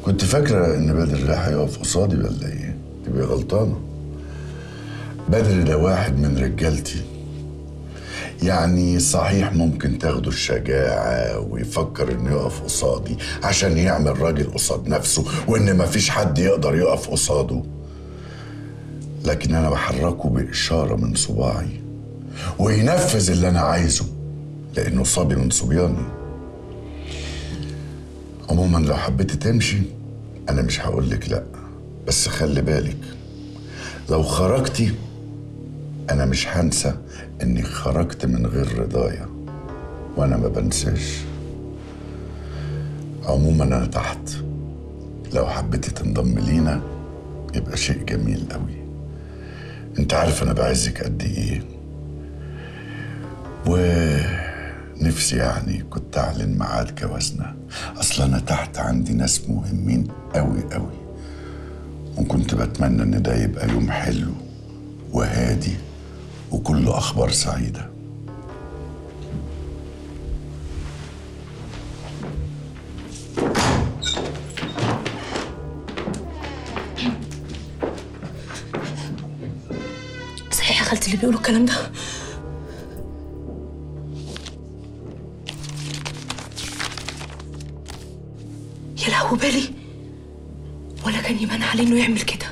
كنت فاكرة إن بدر ده هيقف قصادي ولا إيه؟ تبقي غلطانة بدر ده واحد من رجالتي يعني صحيح ممكن تاخده الشجاعة ويفكر إنه يقف قصادي عشان يعمل راجل قصاد نفسه وإن مفيش حد يقدر يقف قصاده لكن أنا بحركه بإشارة من صباعي وينفذ اللي أنا عايزه لأنه صبي من صبياني عموما لو حبيتي تمشي أنا مش هقولك لأ بس خلي بالك لو خرجتي أنا مش هنسى إني خرجت من غير رضايا وأنا ما بنساش عموما أنا تحت لو حبيتي تنضم لينا يبقى شيء جميل قوي انت عارف انا بعزك قد ايه ونفسي يعني كنت اعلن ميعاد جوازنا اصل انا تحت عندي ناس مهمين قوي قوي وكنت بتمنى ان ده يبقى يوم حلو وهادي وكله اخبار سعيده صحيح يا خالتي اللي بيقولوا الكلام ده يا لهو بالي ولا كان يبان عليه انه يعمل كده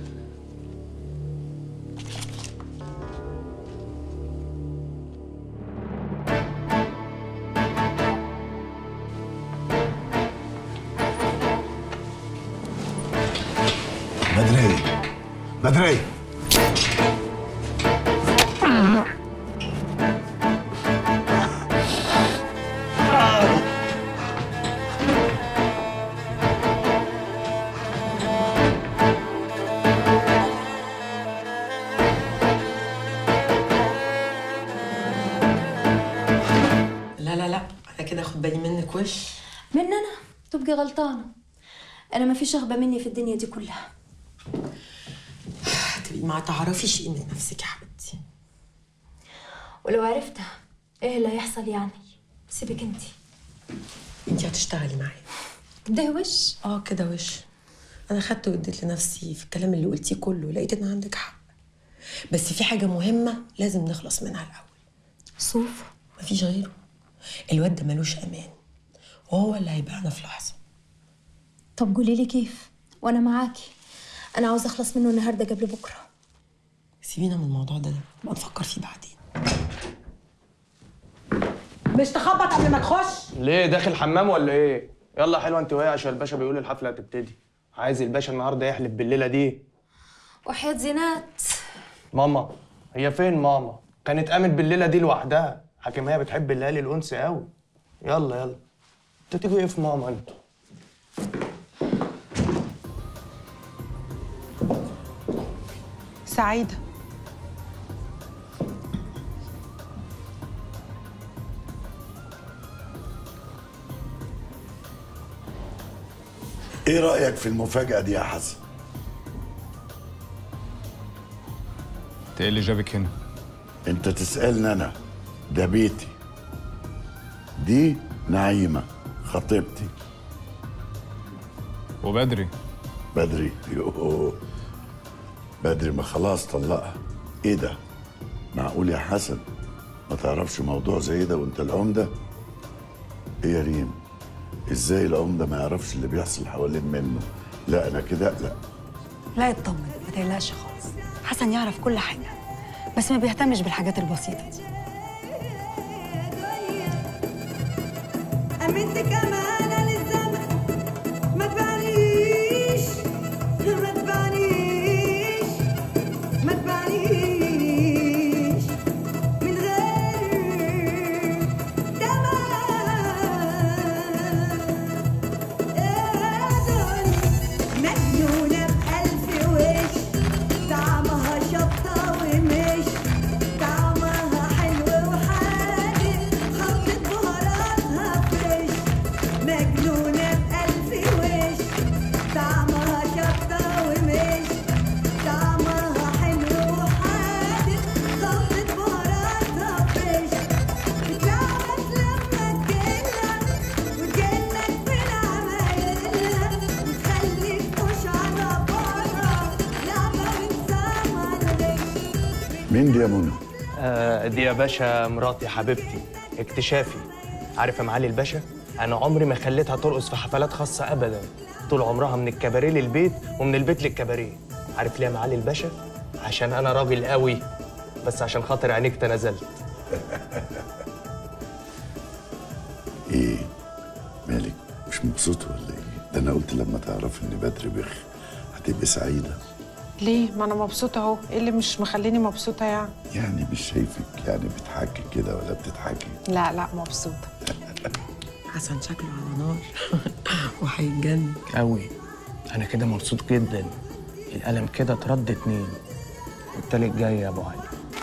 بدري بدري لا لا لا انا كده اخد بالي منك وش من انا تبقي غلطانه انا ما فيش رغبه مني في الدنيا دي كلها تبقي ما تعرفيش قيمة نفسك يا حبيبتي ولو عرفتها ايه اللي هيحصل يعني سيبك انتي انت هتشتغلي معايا ده وش اه كده وش انا خدت واديت لنفسي في الكلام اللي قلتيه كله لقيت ان عندك حق بس في حاجة مهمة لازم نخلص منها الأول صوف مفيش غيره الواد ده ملوش أمان وهو اللي هيبيعنا في لحظة طب قولي لي كيف وانا معاكي انا عاوزه اخلص منه النهارده قبل بكره سيبينا من الموضوع ده نبقى نفكر فيه بعدين مش تخبط قبل ما تخش ليه داخل حمام ولا ايه؟ يلا حلوه انت وهي عشان الباشا بيقول الحفله هتبتدي عايز الباشا النهارده يحلف بالليله دي وحياة زينات ماما هي فين ماما؟ كانت قامت بالليله دي لوحدها حكيم هي بتحب الليالي الانس قوي يلا يلا انتوا تيجوا ايه في ماما انتوا؟ سعيدة ايه رايك في المفاجاه دي يا حسن انت ايه اللي جابك هنا؟ انت تسالني انا ده بيتي دي نعيمه خطيبتي وبدري بدري يوه بدري ما خلاص طلقها ايه ده معقول يا حسن ما تعرفش موضوع زي ده وانت العمده ايه يا ريم ازاي العمده ما يعرفش اللي بيحصل حوالين منه لا انا كده لا لا يطمن ما تقلقش خالص حسن يعرف كل حاجة بس ما بيهتمش بالحاجات البسيطة دي أمنت كمان للزمن ما تبانيش ما تبانيش ما تبانيش من غير تمن مجنونة بألف وش طعمها شطة ومش طعمها حلو وحادق خلطة بهاراتها فريش مين دي يا منى آه دي يا باشا مراتي حبيبتي اكتشافي عارف يا معالي الباشا انا عمري ما خليتها ترقص في حفلات خاصه ابدا طول عمرها من الكباريه للبيت ومن البيت للكباريه عارف ليه يا معالي الباشا عشان انا راجل قوي بس عشان خاطر عينيك تنازلت ايه مالك مش مبسوطه ولا ايه ده انا قلت لما تعرف ان بدر بخ هتبقي سعيده ليه ما انا مبسوطه اهو ايه اللي مش مخليني مبسوطه يعني يعني مش شايفك يعني بتحكي كده ولا بتضحكي لا لا مبسوطه حسن شكله على نار وهيتجنن قوي انا كده مبسوط جدا القلم كده اترد اتنين والتالت جاي يا ابو علي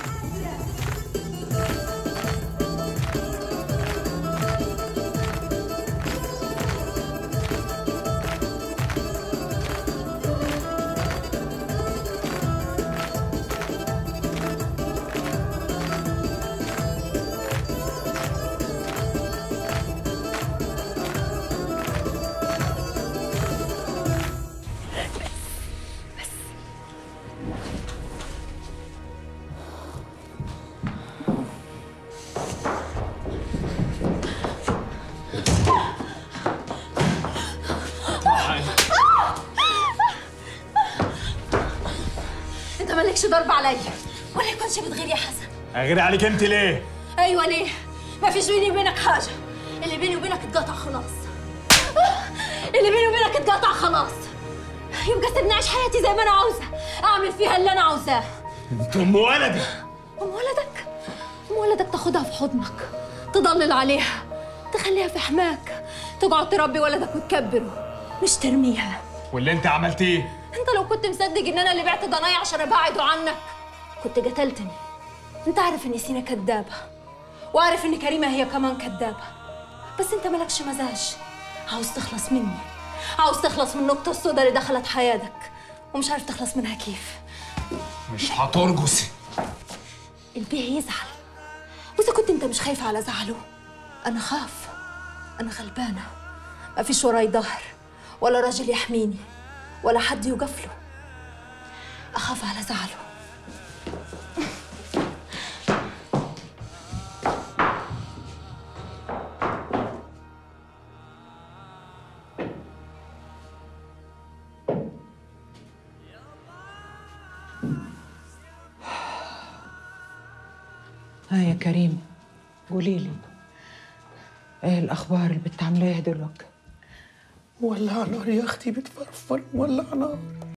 انت مالكش ضرب عليا ولا يكونش بتغير يا حسن اغير عليك انت ليه؟ ايوه ليه ما فيش بيني وبينك حاجه اللي بيني وبينك اتقطع خلاص اللي بيني وبينك اتقطع خلاص يبقى سيبني اعيش حياتي زي ما انا عاوزه اعمل فيها اللي انا عاوزاه انت ام ولدي ام ولدك ام ولدك تاخدها في حضنك تضلل عليها تخليها في حماك تقعد تربي ولدك وتكبره مش ترميها واللي انت عملتيه انت لو كنت مصدق ان انا اللي بعت ضنايا عشان ابعده عنك كنت قتلتني انت عارف ان سينا كدابه وعارف ان كريمه هي كمان كدابه بس انت مالكش مزاج عاوز تخلص مني عاوز تخلص من النقطه السوداء اللي دخلت حياتك ومش عارف تخلص منها كيف مش هترجسي البيه يزعل واذا كنت انت مش خايف على زعله انا خاف انا غلبانه ما فيش وراي ظهر ولا راجل يحميني ولا حد يقف له اخاف على زعله ها يا كريم قولي لي ايه الاخبار اللي بتعمليها دلوقتي ولع نار يا اختي بتفرفر ولع نار